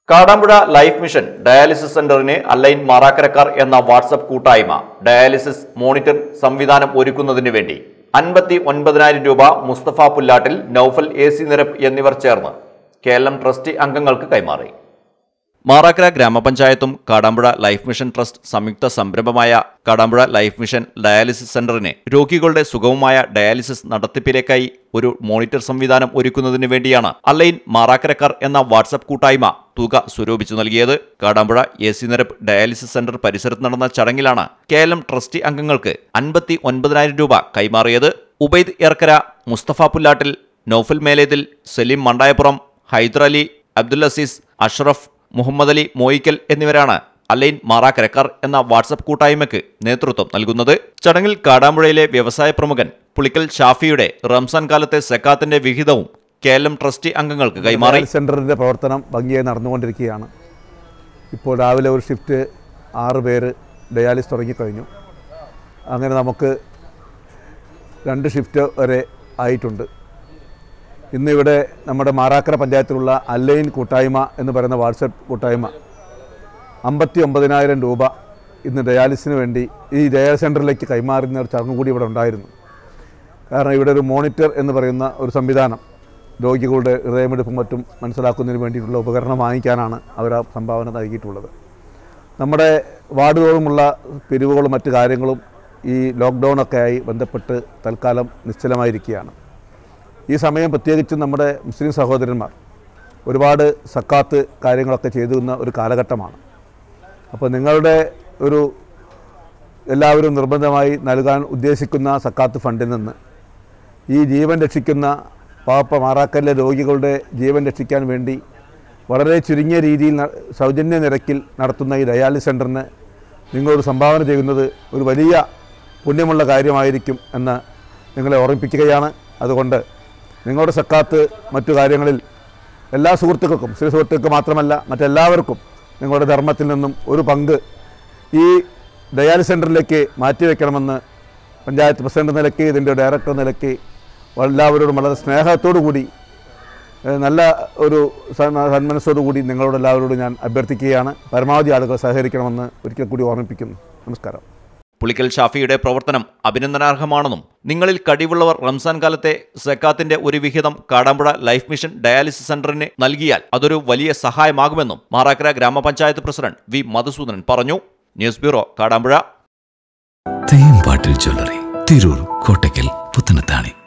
Kadampuzha life mission dialysis സെന്ററിന് align മാറാക്കരക്കാർ എന്ന വാട്സപ്പ് കൂട്ടായ്മ ഡയാലിസിസ് മോണിറ്റർ സംവിധാനം ഒരുക്കുന്നതിന് വേണ്ടി അൻപത്തി ഒൻപതിനായിരം രൂപ മുസ്തഫ പുല്ലാട്ടിൽ നൌഫൽ എ സി നിരപ്പ് എന്നിവർ ചേർന്ന് കേരളം ട്രസ്റ്റ് അംഗങ്ങൾക്ക് കൈമാറി മാറാക്കര ഗ്രാമപഞ്ചായത്തും കാടാമ്പുഴ ലൈഫ് മിഷൻ ട്രസ്റ്റ് സംയുക്ത സംരംഭമായ കാടാമ്പുഴ ലൈഫ് മിഷൻ ഡയാലിസിസ് സെന്ററിന് രോഗികളുടെ സുഗമമായ ഡയാലിസിസ് നടത്തിപ്പിലേക്കായി ഒരു മോണിറ്റർ സംവിധാനം ഒരുക്കുന്നതിന് വേണ്ടിയാണ് അലൈൻ മാറാക്കരക്കാർ എന്ന വാട്സപ്പ് കൂട്ടായ്മ തുക സ്വരൂപിച്ചു നൽകിയത് Kadampuzha A C Nirappu dialysis centre പരിസരത്ത് നടന്ന ചടങ്ങിലാണ് കെ എൽ എം ട്രസ്റ്റ് അംഗങ്ങൾക്ക് അൻപത്തി ഒൻപതിനായിരം രൂപ കൈമാറിയത് ഉബൈദ് എർക്കര മുസ്തഫ പുല്ലാട്ടിൽ നൌഫൽ മേലേതിൽ സലീം മണ്ടായപ്പുറം ഹൈദരലി അബ്ദുൽ അസീസ് അഷ്റഫ് മുഹമ്മദ് അലി മോയിക്കൽ എന്നിവരാണ് അലൈൻ മാറാക്കരക്കാർ എന്ന വാട്സപ്പ് കൂട്ടായ്മയ്ക്ക് നേതൃത്വം നൽകുന്നത് ചടങ്ങിൽ കാടാമ്പുഴയിലെ വ്യവസായ പ്രമുഖൻ പുളിക്കൽ ഷാഫിയുടെ റംസാൻ കാലത്തെ സെക്കാത്തിന്റെ വിഹിതവും കെ എൽ എം ട്രസ്റ്റ് അംഗങ്ങൾക്ക് കൈമാറി ഡയാലിസിസ് സെൻ്ററിൻ്റെ പ്രവർത്തനം ഭംഗിയായി നടന്നുകൊണ്ടിരിക്കുകയാണ് ഇപ്പോൾ രാവിലെ ഒരു ഷിഫ്റ്റ് ആറ് പേര് ഡയാലിസ് തുടങ്ങിക്കഴിഞ്ഞു അങ്ങനെ നമുക്ക് രണ്ട് ഷിഫ്റ്റ് വരെ ആയിട്ടുണ്ട് ഇന്നിവിടെ നമ്മുടെ മാറാക്കര പഞ്ചായത്തിലുള്ള അല്ലൈൻ കൂട്ടായ്മ എന്ന് പറയുന്ന വാട്സപ്പ് കൂട്ടായ്മ അമ്പത്തി ഒമ്പതിനായിരം രൂപ ഇന്ന് ഡയാലിസിന് വേണ്ടി ഈ ഡയാലിസ് സെൻറ്ററിലേക്ക് കൈമാറുന്ന ഒരു ചടങ്ങ് കൂടി ഇവിടെ ഉണ്ടായിരുന്നു കാരണം ഇവിടെ ഒരു മോണിറ്റർ എന്ന് പറയുന്ന ഒരു സംവിധാനം രോഗികളുടെ ഹൃദയമെടുപ്പും മറ്റും മനസ്സിലാക്കുന്നതിന് വേണ്ടിയിട്ടുള്ള ഉപകരണം വാങ്ങിക്കാനാണ് അവർ ആ സംഭാവന നൽകിയിട്ടുള്ളത് നമ്മുടെ വാർഡ് തോറുമുള്ള പിരിവുകളും മറ്റു കാര്യങ്ങളും ഈ ലോക്ക്ഡൗണൊക്കെ ആയി ബന്ധപ്പെട്ട് തൽക്കാലം നിശ്ചലമായിരിക്കുകയാണ് ഈ സമയം പ്രത്യേകിച്ചും നമ്മുടെ മുസ്ലിം സഹോദരന്മാർ ഒരുപാട് സക്കാത്ത് കാര്യങ്ങളൊക്കെ ചെയ്തിരുന്ന ഒരു കാലഘട്ടമാണ് അപ്പോൾ നിങ്ങളുടെ ഒരു എല്ലാവരും നിർബന്ധമായി നൽകാൻ ഉദ്ദേശിക്കുന്ന സക്കാത്ത് ഫണ്ടിൽ നിന്ന് ഈ ജീവൻ രക്ഷിക്കുന്ന പാപ്പ മാറാക്കല്ലെ രോഗികളുടെ ജീവൻ രക്ഷിക്കാൻ വേണ്ടി വളരെ ചുരുങ്ങിയ രീതിയിൽ ന- സൗജന്യ നിരക്കിൽ നടത്തുന്ന ഈ ഡയാലിസ് സെൻറ്ററിന് നിങ്ങളൊരു സംഭാവന ചെയ്യുന്നത് ഒരു വലിയ പുണ്യമുള്ള കാര്യമായിരിക്കും എന്ന് നിങ്ങളെ ഓർമ്മിപ്പിക്കുകയാണ് അതുകൊണ്ട് നിങ്ങളുടെ സക്കാത്ത് മറ്റു കാര്യങ്ങളിൽ എല്ലാ സുഹൃത്തുക്കൾക്കും സ്ത്രീ സുഹൃത്തുക്കൾക്ക് മാത്രമല്ല മറ്റെല്ലാവർക്കും നിങ്ങളുടെ ധർമ്മത്തിൽ നിന്നും ഒരു പങ്ക് ഈ ഡയാലിസ് സെൻറ്ററിലേക്ക് മാറ്റിവെക്കണമെന്ന് പഞ്ചായത്ത് പ്രസിഡന്റ് നിലയ്ക്ക് ഇതിൻ്റെ ഡയറക്ടർ നിലയ്ക്ക് എല്ലാവരോടും വളരെ സ്നേഹത്തോടു കൂടി ഏഹ് നല്ല ഒരു സന്മ- സന്മനസ്സോടുകൂടി നിങ്ങളോട് എല്ലാവരോടും ഞാൻ അഭ്യർത്ഥിക്കുകയാണ് പരമാവധി ആളുകൾ സഹകരിക്കണമെന്ന് ഒരിക്കൽ കൂടി ഓർമ്മിപ്പിക്കുന്നു നമസ്കാരം പുളിക്കൽ ഷാഫിയുടെ പ്രവർത്തനം അഭിനന്ദനാർഹമാണെന്നും നിങ്ങളിൽ കഴിവുള്ളവർ റംസാൻ കാലത്തെ സക്കാത്തിന്റെ ഒരു വിഹിതം കാടാമ്പുഴ ലൈഫ് മിഷൻ ഡയാലിസിസ് സെന്ററിന് നൽകിയാൽ അതൊരു വലിയ സഹായമാകുമെന്നും മാറാക്കര ഗ്രാമപഞ്ചായത്ത് പ്രസിഡന്റ് വി മധുസൂദനൻ പറഞ്ഞു news bureau Kadampuzha Thembattil jewellery Tirur Kottakkal Puthanathani